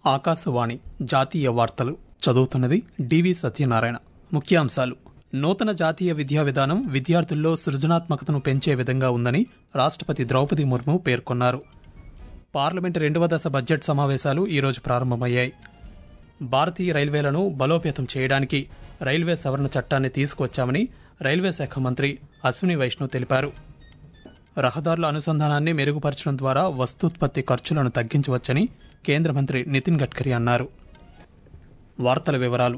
ఆకాశవాణి జాతీయ వార్తలు చదువుతున్నది డివి సత్యనారాయణ ముఖ్యాంశాలు నూతన జాతీయ విద్యా విధానం విద్యార్థుల్లో సృజనాత్మకతను పెంచే విధంగా ఉందని రాష్ట్రపతి ద్రౌపది ముర్ము పేర్కొన్నారు పార్లమెంటు రెండవ దశ బడ్జెట్ సమావేశాలు ఈరోజు ప్రారంభమయ్యాయి భారతీయ రైల్వేలను బలోపేతం చేయడానికి రైల్వే సవరణ చట్టాన్ని తీసుకువచ్చామని రైల్వే శాఖ మంత్రి అశ్విని వైష్ణవ్ తెలిపారు రహదారుల అనుసంధానాన్ని మెరుగుపరచడం ద్వారా వస్తూత్పత్తి ఖర్చులను తగ్గించవచ్చని కేంద్ర మంత్రి నితిన్ గడ్కరీ అన్నారు వార్తల వివరాలు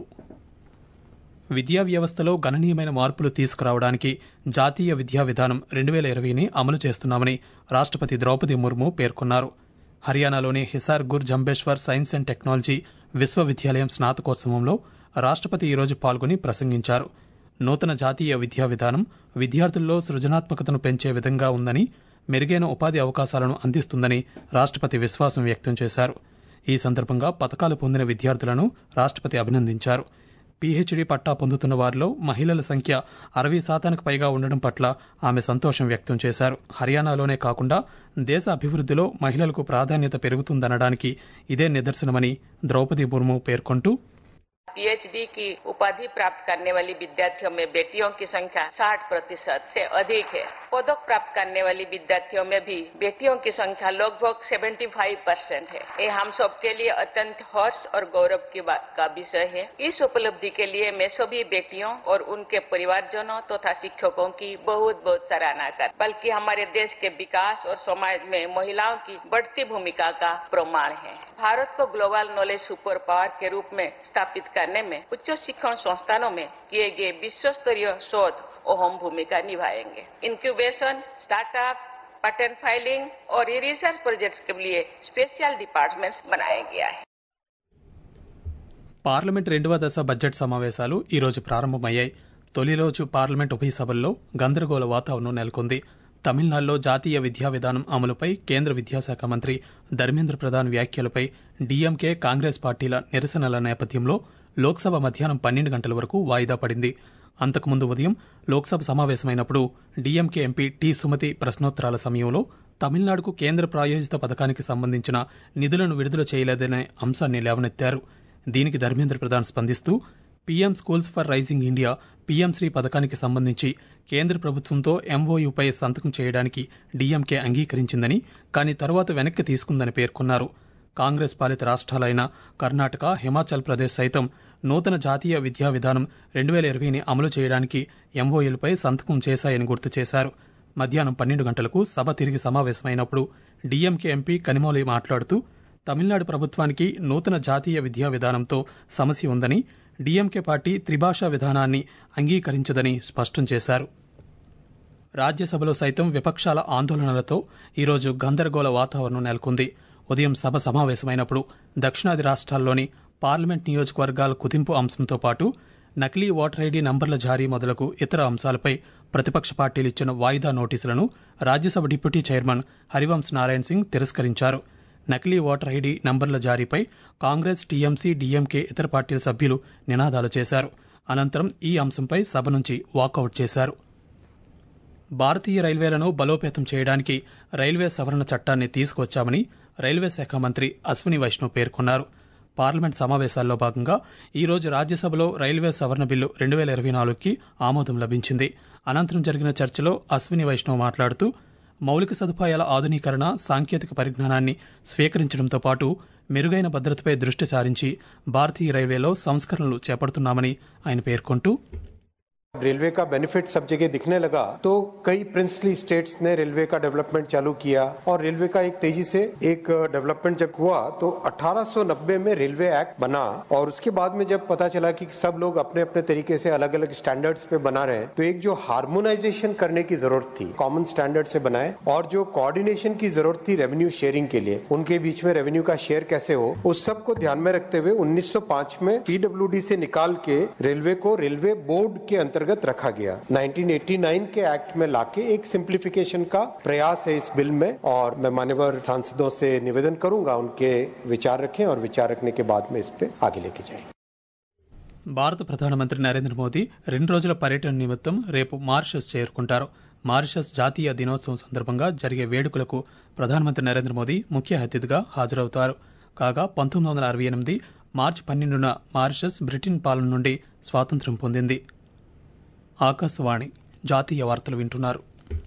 విద్యా వ్యవస్థలో గణనీయమైన మార్పులు తీసుకురావడానికి జాతీయ విద్యా విధానం రెండు వేల ఇరవైని అమలు చేస్తున్నామని రాష్ట్రపతి ద్రౌపది ముర్ము పేర్కొన్నారు హర్యానాలోని హిసార్ గుర్ జంబేశ్వర్ సైన్స్ అండ్ టెక్నాలజీ విశ్వవిద్యాలయం స్నాతకోత్సవంలో రాష్ట్రపతి ఈరోజు పాల్గొని ప్రసంగించారు నూతన జాతీయ విద్యా విధానం విద్యార్థుల్లో సృజనాత్మకతను పెంచే విధంగా ఉందని మెరుగైన ఉపాధి అవకాశాలను అందిస్తుందని రాష్ట్రపతి విశ్వాసం వ్యక్తం చేశారు ఈ సందర్భంగా పథకాలు పొందిన విద్యార్థులను రాష్ట్రపతి అభినందించారు పీహెచ్డీ పట్టా పొందుతున్న వారిలో మహిళల సంఖ్య అరవై శాతానికి పైగా ఉండడం పట్ల ఆమె సంతోషం వ్యక్తం చేశారు హర్యానాలోనే కాకుండా దేశ అభివృద్ధిలో మహిళలకు ప్రాధాన్యత పెరుగుతుందనడానికి ఇదే నిదర్శనమని ద్రౌపది ముర్ము పేర్కొంటూ पीएचडी की उपाधि प्राप्त करने वाली विद्यार्थियों में बेटियों की संख्या 60 प्रतिशत से अधिक है पदक प्राप्त करने वाली विद्यार्थियों में भी बेटियों की संख्या लगभग 75 परसेंट है ये हम सब के लिए अत्यंत हर्ष और गौरव की बात का विषय है इस उपलब्धि के लिए मैं सभी बेटियों और उनके परिवारजनों तथा तो शिक्षकों की बहुत बहुत सराहना कर बल्कि हमारे देश के विकास और समाज में महिलाओं की बढ़ती भूमिका का प्रमाण है भारत को ग्लोबल नॉलेज सुपर पावर के रूप में स्थापित करने में उच्च शिक्षण संस्थानों में किए गए विश्व स्तरीय शोध अहम भूमिका निभाएंगे इंक्यूबेशन स्टार्टअप पेटेंट फाइलिंग और रिसर्च प्रोजेक्ट्स के लिए स्पेशल डिपार्टमेंट्स बनाया गया है పార్లమెంట్ రెండవ దశ బడ్జెట్ సమావేశాలు ఈరోజు ప్రారంభమయ్యాయి తొలి రోజు పార్లమెంట్ ఉభయ సభల్లో గందరగోళ వాతావరణం నెలకొంది తమిళనాడులో జాతీయ విద్యా విధానం అమలుపై కేంద్ర విద్యాశాఖ మంత్రి ధర్మేంద్ర ప్రధాన్ వ్యాఖ్యలపై డీఎంకే కాంగ్రెస్ పార్టీల నిరసనల నేపథ్యంలో లోక్సభ మధ్యాహ్నం పన్నెండు గంటల వరకు వాయిదా పడింది అంతకుముందు ఉదయం లోక్సభ సమావేశమైనప్పుడు డీఎంకే ఎంపీ టి సుమతి ప్రశ్నోత్తరాల సమయంలో తమిళనాడుకు కేంద్ర ప్రాయోజిత పథకానికి సంబంధించిన నిధులను విడుదల చేయలేదనే అంశాన్ని లేవనెత్తారు దీనికి ధర్మేంద్ర ప్రధాన్ స్పందిస్తూ PM schools for rising India PM Shri పథకానికి సంబంధించి కేంద్ర ప్రభుత్వంతో ఎంఓయూపై సంతకం చేయడానికి డీఎంకే అంగీకరించిందని కానీ తర్వాత వెనక్కి తీసుకుందని పేర్కొన్నారు కాంగ్రెస్ పాలిత రాష్ట్రాలైన కర్ణాటక హిమాచల్ ప్రదేశ్ సైతం నూతన జాతీయ విద్యా విధానం రెండు వేల ఇరవైని అమలు చేయడానికి ఎంఓయూలపై సంతకం చేశాయని గుర్తు చేశారు మధ్యాహ్నం పన్నెండు గంటలకు సభ తిరిగి సమావేశమైనప్పుడు డీఎంకే ఎంపీ కనిమౌలి మాట్లాడుతూ తమిళనాడు ప్రభుత్వానికి నూతన జాతీయ విద్యా విధానంతో సమస్య ఉందని డీఎంకే పార్టీ త్రిభాషా విధానాన్ని అంగీకరించదని స్పష్టం చేశారు రాజ్యసభలో సైతం విపక్షాల ఆందోళనలతో ఈరోజు గందరగోళ వాతావరణం నెలకొంది ఉదయం సభ సమావేశమైనప్పుడు దక్షిణాది రాష్ట్రాల్లోని పార్లమెంట్ నియోజకవర్గాల కుదింపు అంశంతో పాటు నకిలీ ఓటర్ ఐడీ నంబర్ల జారీ మొదలగు ఇతర అంశాలపై ప్రతిపక్ష పార్టీలు ఇచ్చిన వాయిదా నోటీసులను రాజ్యసభ డిప్యూటీ చైర్మన్ హరివంశ్ నారాయణ్ సింగ్ తిరస్కరించారు నకిలీ ఓటర్ ఐడీ నంబర్ల జారీపై కాంగ్రెస్ టీఎంసీ డీఎంకే ఇతర పార్టీల సభ్యులు నినాదాలు చేశారు అనంతరం ఈ అంశంపై సభ నుంచి వాకౌట్ చేశారు భారతీయ రైల్వేలను బలోపేతం చేయడానికి రైల్వే సవరణ చట్టాన్ని తీసుకువచ్చామని రైల్వే శాఖ మంత్రి అశ్విని వైష్ణవ్ పేర్కొన్నారు పార్లమెంట్ సమావేశాల్లో భాగంగా ఈరోజు రాజ్యసభలో రైల్వే సవరణ బిల్లు రెండు వేల ఇరవై నాలుగుకి ఆమోదం లభించింది అనంతరం జరిగిన చర్చలో అశ్విని వైష్ణవ్ మాట్లాడుతూ మౌలిక సదుపాయాల ఆధునీకరణ సాంకేతిక పరిజ్ఞానాన్ని స్వీకరించడంతో పాటు మెరుగైన భద్రతపై దృష్టి సారించి భారతీయ రైల్వేలో సంస్కరణలు చేపడుతున్నామని ఆయన పేర్కొంటూ रेलवे का बेनिफिट सब जगह दिखने लगा तो कई प्रिंसली स्टेट्स ने रेलवे का डेवलपमेंट चालू किया और रेलवे का एक तेजी से एक डेवलपमेंट जब हुआ तो 1890 में रेलवे एक्ट बना और उसके बाद में जब पता चला कि सब लोग अपने अपने तरीके से अलग अलग स्टैंडर्ड्स पे बना रहे हैं तो एक जो हार्मोनाइजेशन करने की जरूरत थी कॉमन स्टैंडर्ड से बनाए और जो कोऑर्डिनेशन की जरूरत थी रेवेन्यू शेयरिंग के लिए उनके बीच में रेवेन्यू का शेयर कैसे हो उस सब को ध्यान में रखते हुए 1905 में पीडब्ल्यूडी से निकाल के रेलवे को रेलवे बोर्ड के अंतर्गत रखा गया 1989 के एक्ट में लाके एक सिंप्लीफिकेशन का प्रयास है इस बिल में और मैं मान्यवर सांसदों से निवेदन करूंगा उनके विचार रखें और विचार रखने के बाद में इस पे आगे लेके जाएं భారత ప్రధానమంత్రి నరేంద్ర మోదీ రెండు రోజుల పర్యటన నిమిత్తం రేపు మారిషస్ చేరుకుంటారు మారిషస్ జాతీయ దినోత్సవం సందర్భంగా జరిగే వేడుకలకు ప్రధానమంత్రి నరేంద్ర మోదీ ముఖ్య అతిథిగా హాజరవుతారు కాగా పంతొమ్మిది వందల అరవై ఎనిమిది మార్చి పన్నెండున మారిషస్ బ్రిటన్ పాలన నుండి స్వాతంత్ర్యం పొందింది ఆకాశవాణి జాతీయ వార్తలు వింటున్నారు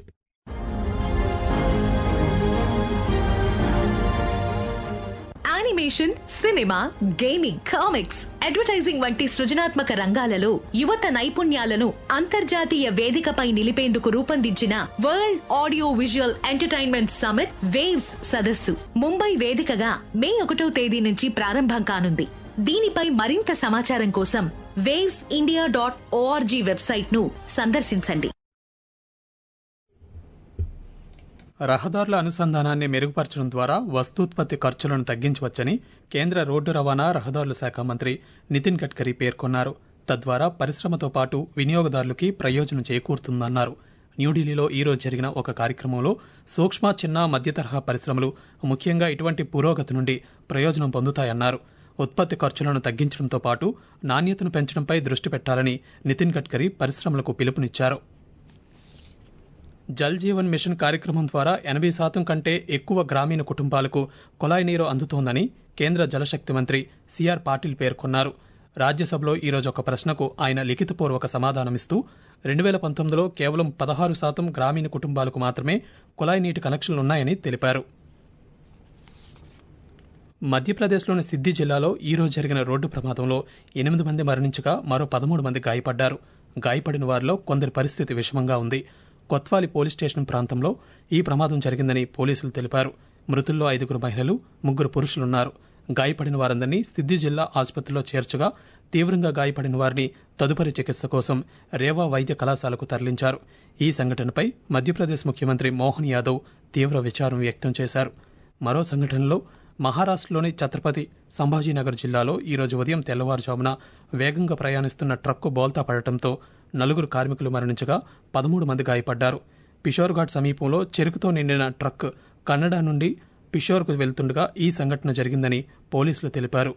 animation cinema gaming comics advertising వంటి సృజనాత్మక రంగాలలో యువత నైపుణ్యాలను అంతర్జాతీయ వేదికపై నిలిపేందుకు రూపొందించిన world audio visual entertainment summit Waves సదస్సు ముంబై వేదికగా మే ఒకటో తేదీ నుంచి ప్రారంభం కానుంది దీనిపై మరింత సమాచారం కోసం Waves India dot ORG website ను సందర్శించండి రహదారుల అనుసంధానాన్ని మెరుగుపరచడం ద్వారా వస్తూత్పత్తి ఖర్చులను తగ్గించవచ్చని కేంద్ర రోడ్డు రవాణా రహదారుల శాఖ మంత్రి నితిన్ గడ్కరీ పేర్కొన్నారు తద్వారా పరిశ్రమతో పాటు వినియోగదారులకి ప్రయోజనం చేకూరుతుందన్నారు న్యూఢిల్లీలో ఈ రోజు జరిగిన ఒక కార్యక్రమంలో సూక్ష్మ చిన్న మధ్య తరహా పరిశ్రమలు ముఖ్యంగా ఇటువంటి పురోగతి నుండి ప్రయోజనం పొందుతాయన్నారు ఉత్పత్తి ఖర్చులను తగ్గించడంతో పాటు నాణ్యతను పెంచడంపై దృష్టి పెట్టాలని నితిన్ గడ్కరీ పరిశ్రమలకు పిలుపునిచ్చారు జల్ జీవన్ మిషన్ కార్యక్రమం ద్వారా ఎనభై శాతం కంటే ఎక్కువ గ్రామీణ కుటుంబాలకు కుళాయి నీరు అందుతోందని కేంద్ర జలశక్తి మంత్రి సిఆర్ పాటిల్ పేర్కొన్నారు రాజ్యసభలో ఈరోజు ఒక ప్రశ్నకు ఆయన లిఖితపూర్వక సమాధానమిస్తూ రెండు వేల పంతొమ్మిదిలో కేవలం పదహారు శాతం గ్రామీణ కుటుంబాలకు మాత్రమే కుళాయి నీటి కనెక్షన్లున్నాయని తెలిపారు మధ్యప్రదేశ్లోని సిద్ది జిల్లాలో ఈ రోజు జరిగిన రోడ్డు ప్రమాదంలో ఎనిమిది మంది మరణించగా మరో పదమూడు మంది గాయపడ్డారు గాయపడిన వారిలో కొందరి పరిస్థితి విషమంగా ఉంది కొత్వాలి పోలీస్ స్టేషన్ ప్రాంతంలో ఈ ప్రమాదం జరిగిందని పోలీసులు తెలిపారు మృతుల్లో ఐదుగురు మహిళలు ముగ్గురు పురుషులున్నారు గాయపడిన వారందరినీ సిద్ది జిల్లా ఆసుపత్రిలో చేర్చగా తీవ్రంగా గాయపడిన వారిని తదుపరి చికిత్స కోసం రేవా వైద్య కళాశాలకు తరలించారు ఈ సంఘటనపై మధ్యప్రదేశ్ ముఖ్యమంత్రి మోహన్ యాదవ్ తీవ్ర విచారం వ్యక్తం చేశారు మరో సంఘటనలో మహారాష్ట్రలోని ఛత్రపతి సంభాజీనగర్ జిల్లాలో ఈరోజు ఉదయం తెల్లవారుజామున వేగంగా ప్రయాణిస్తున్న ట్రక్కు బోల్తా పడటంతో నలుగురు కార్మికులు మరణించగా పదమూడు మంది గాయపడ్డారు పిషోర్ఘాట్ సమీపంలో చెరుకుతో నిండిన ట్రక్ కన్నడ నుండి పిషోర్కు వెళ్తుండగా ఈ సంఘటన జరిగిందని పోలీసులు తెలిపారు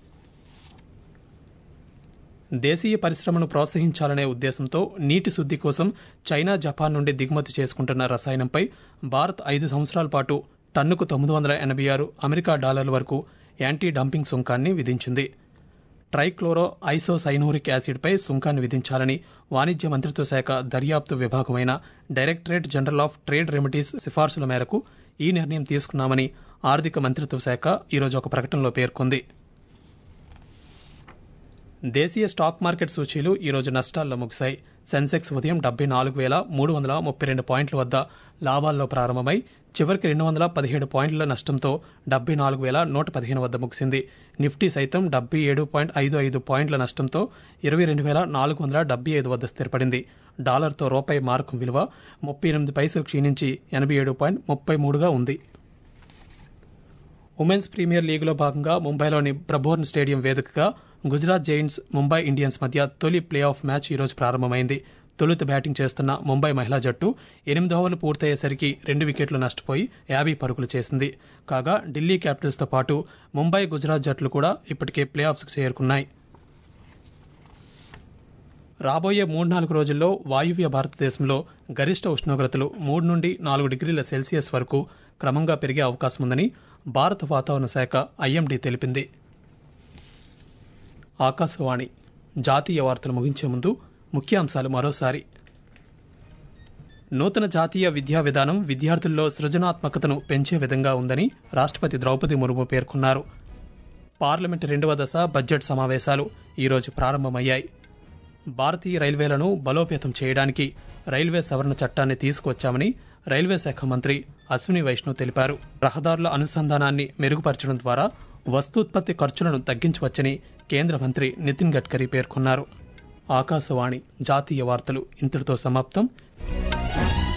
దేశీయ పరిశ్రమను ప్రోత్సహించాలనే ఉద్దేశంతో నీటి శుద్ధి కోసం చైనా జపాన్ నుండి దిగుమతి చేసుకుంటున్న రసాయనంపై భారత్ ఐదు సంవత్సరాల పాటు టన్నుకు తొమ్మిది వందల ఎనభై ఆరు అమెరికా డాలర్ల వరకు యాంటీ డంపింగ్ సుంకాన్ని విధించింది ట్రైక్లోరో ఐసోసైనోరిక్ యాసిడ్పై సుంకాన్ని విధించాలని వాణిజ్య మంత్రిత్వ శాఖ దర్యాప్తు విభాగమైన directorate general of trade remedies సిఫార్సుల మేరకు ఈ నిర్ణయం తీసుకున్నామని ఆర్థిక మంత్రిత్వ శాఖ ఈరోజు ఒక ప్రకటనలో పేర్కొంది దేశీయ స్టాక్ మార్కెట్ సూచీలు ఈరోజు నష్టాల్లో ముగిశాయి సెన్సెక్స్ ఉదయం డెబ్బై నాలుగు వేల మూడు వందల ముప్పై రెండు పాయింట్ల వద్ద లాభాల్లో ప్రారంభమై చివరికి రెండు వందల పదిహేడు పాయింట్ల నష్టంతో డెబ్బై నాలుగు వేల నూట పదిహేను వద్ద ముగిసింది నిఫ్టీ సైతం డెబ్బై ఏడు పాయింట్ ఐదు ఐదు పాయింట్ల నష్టంతో ఇరవై రెండు వేల నాలుగు వందల డెబ్బై ఐదు వద్ద స్థిరపడింది డాలర్తో రూపాయి మార్కు విలువ ముప్పై ఎనిమిది పైసలు క్షీణించి ఎనభై ఏడు పాయింట్ ముప్పై మూడుగా ఉంది ఉమెన్స్ ప్రీమియర్ లీగ్లో భాగంగా ముంబైలోని బ్రబోర్న్ స్టేడియం వేదికగా గుజరాత్ జైంట్స్ ముంబై ఇండియన్స్ మధ్య తొలి ప్లే ఆఫ్ మ్యాచ్ ఈరోజు ప్రారంభమైంది తొలుత బ్యాటింగ్ చేస్తున్న ముంబై మహిళా జట్టు ఎనిమిది ఓవర్లు పూర్తయ్యేసరికి రెండు వికెట్లు నష్టపోయి యాభై పరుగులు చేసింది కాగా ఢిల్లీ క్యాపిటల్స్తో పాటు ముంబై గుజరాత్ జట్లు కూడా ఇప్పటికే ప్లే ఆఫ్స్కు చేరుకున్నాయి రాబోయే మూడు నాలుగు రోజుల్లో వాయువ్య భారతదేశంలో గరిష్ట ఉష్ణోగ్రతలు మూడు నుండి నాలుగు డిగ్రీల సెల్సియస్ వరకు క్రమంగా పెరిగే అవకాశం ఉందని భారత వాతావరణ శాఖ ఐఎండీ తెలిపింది ఆకాశవాణి జాతీయ వార్తలు ముగించే ముందు ముఖ్యాంశాలు మరోసారి నూతన జాతీయ విద్యా విధానం విద్యార్థుల్లో సృజనాత్మకతను పెంచే విధంగా ఉందని రాష్ట్రపతి ద్రౌపది ముర్ము పేర్కొన్నారు పార్లమెంటు రెండవ దశ బడ్జెట్ సమావేశాలు ఈరోజు ప్రారంభమయ్యాయి భారతీయ రైల్వేలను బలోపేతం చేయడానికి రైల్వే సవరణ చట్టాన్ని తీసుకువచ్చామని రైల్వే శాఖ మంత్రి అశ్విని వైష్ణవ్ తెలిపారు రహదారుల అనుసంధానాన్ని మెరుగుపరచడం ద్వారా వస్తూత్పత్తి ఖర్చులను తగ్గించవచ్చని కేంద్ర మంత్రి నితిన్ గడ్కరీ పేర్కొన్నారు ఆకాశవాణి జాతీయ వార్తలు ఇంతటితో సమాప్తం